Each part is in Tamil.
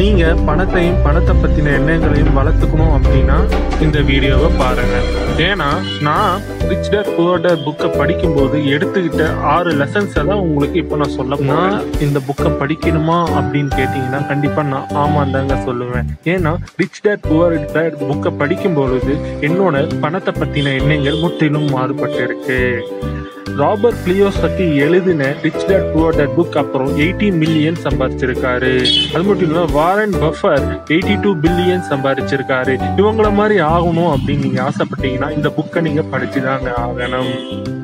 நீங்க பணத்தையும் பணத்தை பத்தின எண்ணங்களையும் வளர்த்துக்கணும் அப்படின்னா இந்த வீடியோவை பாருங்க ஏன்னா நான் ரிச் டேட் புவர் டேட் புக்கை படிக்கும்போது எடுத்துக்கிட்ட ஆறு லெசன்ஸை தான் உங்களுக்கு இப்போ நான் சொல்ல நான் இந்த புக்கை படிக்கணுமா அப்படின்னு கேட்டிங்கன்னா கண்டிப்பா நான் ஆமாம் தாங்க சொல்லுவேன் ஏன்னா ரிச் டேட் புவர் டேட் புக்கை படிக்கும் பொழுது என்னோட பணத்தை பத்தின எண்ணங்கள் முற்றிலும் மாறுபட்டு இருக்கு ராபர்ட் கிளியோசட்டி எழுதின rich dad poor dad book அப்புறம் எயிட்டி மில்லியன் சம்பாதிச்சிருக்காரு அது மட்டும் இல்லாம Warren Buffett eighty two billion சம்பாதிச்சிருக்காரு இவங்கள மாதிரி ஆகணும் அப்படின்னு நீங்க ஆசைப்பட்டீங்கன்னா இந்த புக்கை நீங்க படிச்சுதாங்க ஆகணும்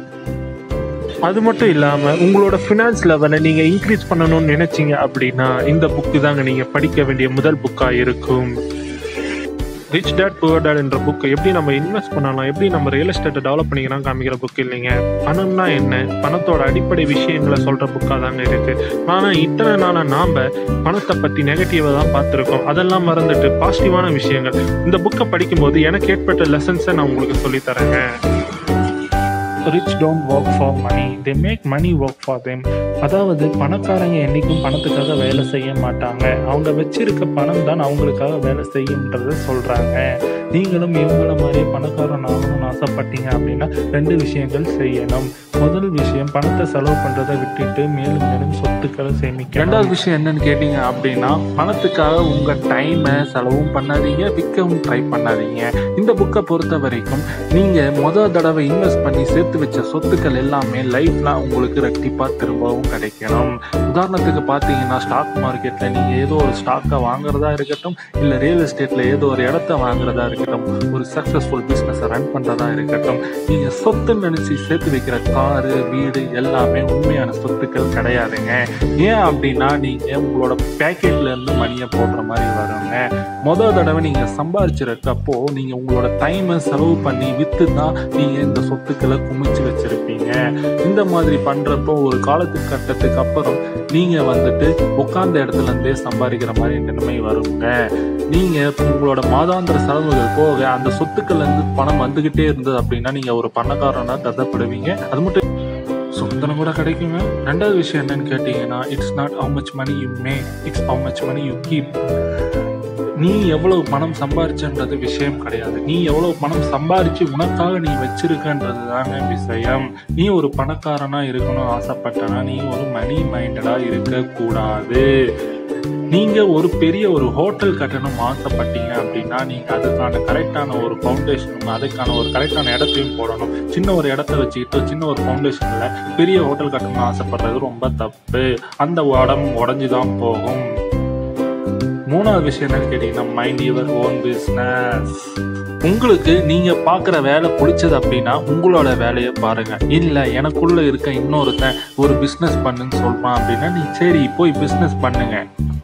அது மட்டும் இல்லாம உங்களோட ஃபினான்ஸ் லெவலை நீங்க இன்க்ரீஸ் பண்ணணும்னு நினைச்சீங்க அப்படின்னா இந்த புக்கு தாங்க நீங்க படிக்க வேண்டிய முதல் புக்கா இருக்கும் ரிச் டேட் புவர் டேட் என்ற புக்கை எப்படி நம்ம இன்வெஸ்ட் பண்ணலாம் எப்படி நம்ம ரியல் எஸ்டேட்டை டெவலப் பண்ணிக்கலாம் காமிக்கிற புக் இல்லைங்க பணம்னா என்ன பணத்தோட அடிப்படை விஷயங்களை சொல்ற புக்காக தாங்க இருக்கு ஆனா இத்தனை நாளா நாம பணத்தை பத்தி நெகட்டிவா தான் பார்த்துருக்கோம் அதெல்லாம் மறந்துட்டு பாசிட்டிவான விஷயங்கள் இந்த புக்கை படிக்கும்போது எனக்கு ஏற்பட்ட லெசன்ஸை நான் உங்களுக்கு சொல்லித் தரேங்க rich don't work for money they make money work for them அதாவது பணக்காரங்க என்னைக்கும் பணத்துக்காக வேலை செய்ய மாட்டாங்க அவங்க வச்சிருக்க பணம் தான் அவங்களுக்காக வேலை செய்யும்ன்றத சொல்றாங்க நீங்களும் இவங்கள மாதிரி பணக்காரன் ஆகணும்னு ஆசைப்பட்டீங்க அப்படின்னா ரெண்டு விஷயங்கள் செய்யணும் முதல் விஷயம் பணத்தை செலவு பண்றதை விட்டுட்டு மேலும் மேலும் சொத்துக்களை சேமிக்க ரெண்டாவது விஷயம் என்னன்னு கேட்டீங்க அப்படின்னா பணத்துக்காக உங்க டைமை செலவும் பண்ணாதீங்க விற்கவும் ட்ரை பண்ணாதீங்க இந்த புக்கை பொறுத்த வரைக்கும் நீங்க முதல் தடவை இன்வெஸ்ட் பண்ணி சேர்த்து வச்ச சொத்துக்கள் எல்லாமே லைஃப்ல உங்களுக்கு ரெட்டிப்பா திரும்பவும் கிடைக்கணும் உதாரணத்துக்கு பார்த்தீங்கன்னா ஸ்டாக் மார்க்கெட்ல நீங்க ஏதோ ஒரு ஸ்டாக்கை வாங்குறதா இருக்கட்டும் இல்ல ரியல் எஸ்டேட்ல ஏதோ ஒரு இடத்த வாங்குறதா இருக்கட்டும் ஒரு சக்சஸ்ஃபுல் பிசினஸ் ரன் பண்றதா இருக்கட்டும் நீங்க சொத்து நினைச்சு சேர்த்து வைக்கிற காரு வீடு எல்லாமே உண்மையான சொத்துக்கள் கிடையாதுங்க ஏன் அப்படின்னா நீங்க உங்களோட பேக்கெட்ல இருந்து மணியை போடுற மாதிரி வருங்க முதல் தடவை நீங்க சம்பாதிச்சிருக்கப்போ நீங்க உங்களோட டைமை செலவு பண்ணி வித்து தான் நீங்க இந்த சொத்துக்களை குமிச்சு வச்சிருப்பீங்க இந்த மாதிரி பண்றப்போ ஒரு காலத்து கட்டத்துக்கு அப்புறம் நீங்க வந்துட்டு உட்கார்ந்த இடத்துல இருந்தே சம்பாதிக்கிற மாதிரி நிலைமை வருங்க நீங்க உங்களோட மாதாந்திர செலவுகள் போக அந்த சொத்துக்கள்ல இருந்து பணம் வந்துகிட்டே இருந்தது அப்படின்னா நீங்க ஒரு பணக்காரனா கருதப்படுவீங்க அது மட்டும் சொந்தனம் கூட கிடைக்குங்க ரெண்டாவது விஷயம் என்னன்னு கேட்டீங்கன்னா it's not how much money you make it's how much money you keep நீ எவ்வளவு பணம் சம்பாரிச்சன்றது விஷயம் கிடையாது நீ எவ்வளவு பணம் சம்பாரிச்சு உனக்காக நீ வச்சிருக்கன்றது தாங்க விஷயம் நீ ஒரு பணக்காரனா இருக்கணும் ஆசைப்பட்டனா நீ ஒரு மணி மைண்டடா இருக்க கூடாது நீங்க ஒரு பெரிய ஒரு ஹோட்டல் கட்டணும் ஆசைப்பட்டீங்க அப்படின்னா நீங்க அதுக்கான கரெக்டான ஒரு ஃபவுண்டேஷனும் அதுக்கான ஒரு கரெக்டான இடத்தையும் போடணும் சின்ன ஒரு இடத்த வச்சுக்கிட்டு சின்ன ஒரு ஃபவுண்டேஷன்ல பெரிய ஹோட்டல் கட்டணும்னு ஆசைப்படுறது ரொம்ப தப்பு அந்த இடம் உடஞ்சி தான் போகும் மூணாவது விஷயம் என்னன்னு கேட்டீங்கன்னா மைண்ட் யுவர் ஓன் பிஸ்னஸ் உங்களுக்கு நீங்க பாக்குற வேலை பிடிச்சது அப்படின்னா உங்களோட வேலையை பாருங்க இல்ல எனக்குள்ள இருக்க இன்னொருத்தன் ஒரு பிசினஸ் பண்ணுன்னு சொல்றான் அப்படின்னா நீ சரி போய் பிசினஸ் பண்ணுங்க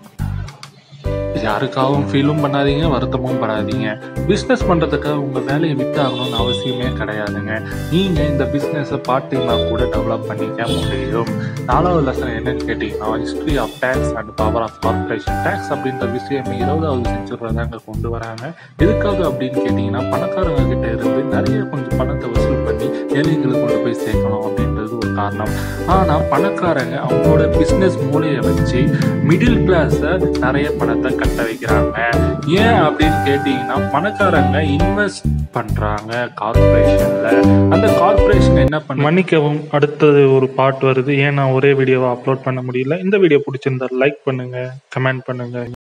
யாருக்காகவும் ஃபீலும் பண்ணாதீங்க வருத்தமும் படாதீங்க பிஸ்னஸ் பண்ணுறதுக்காக உங்கள் வேலையை விட்டாகணும்னு அவசியமே கிடையாதுங்க நீங்கள் இந்த பிஸ்னஸை பார்ட் டைமாக கூட டெவலப் பண்ணிக்க முடியும் நாலாவது லெசன் என்னன்னு கேட்டிங்கன்னா history of tax and power of corporation tax அப்படின்ற விஷயம் இருபதாவது செஞ்சுருவதை தாங்க கொண்டு வராங்க எதுக்காக அப்படின்னு கேட்டிங்கன்னா பணக்காரங்க கிட்ட இருந்து நிறைய கொஞ்சம் பணத்தை வசூல் பண்ணி ஏழைங்களுக்கு கொண்டு போய் சேர்க்கணும் அப்படின்றது ஒரு காரணம் ஆனால் பணக்காரங்க அவங்களோட பிஸ்னஸ் மூலையை வச்சு மிடில் கிளாஸை நிறைய பணத்தை கட்ட வைக்கிறாங்க ஏன் அப்படின்னு கேட்டீங்கன்னா பணக்காரங்க இன்வெஸ்ட் பண்றாங்க கார்பரேஷன்ல அந்த கார்பரேஷன் என்ன பண்ண மன்னிக்கவும் அடுத்தது ஒரு பார்ட் வருது ஏன் நான் ஒரே வீடியோவை அப்லோட் பண்ண முடியல இந்த வீடியோ பிடிச்சிருந்தா லைக் பண்ணுங்க கமெண்ட் பண்ணுங்க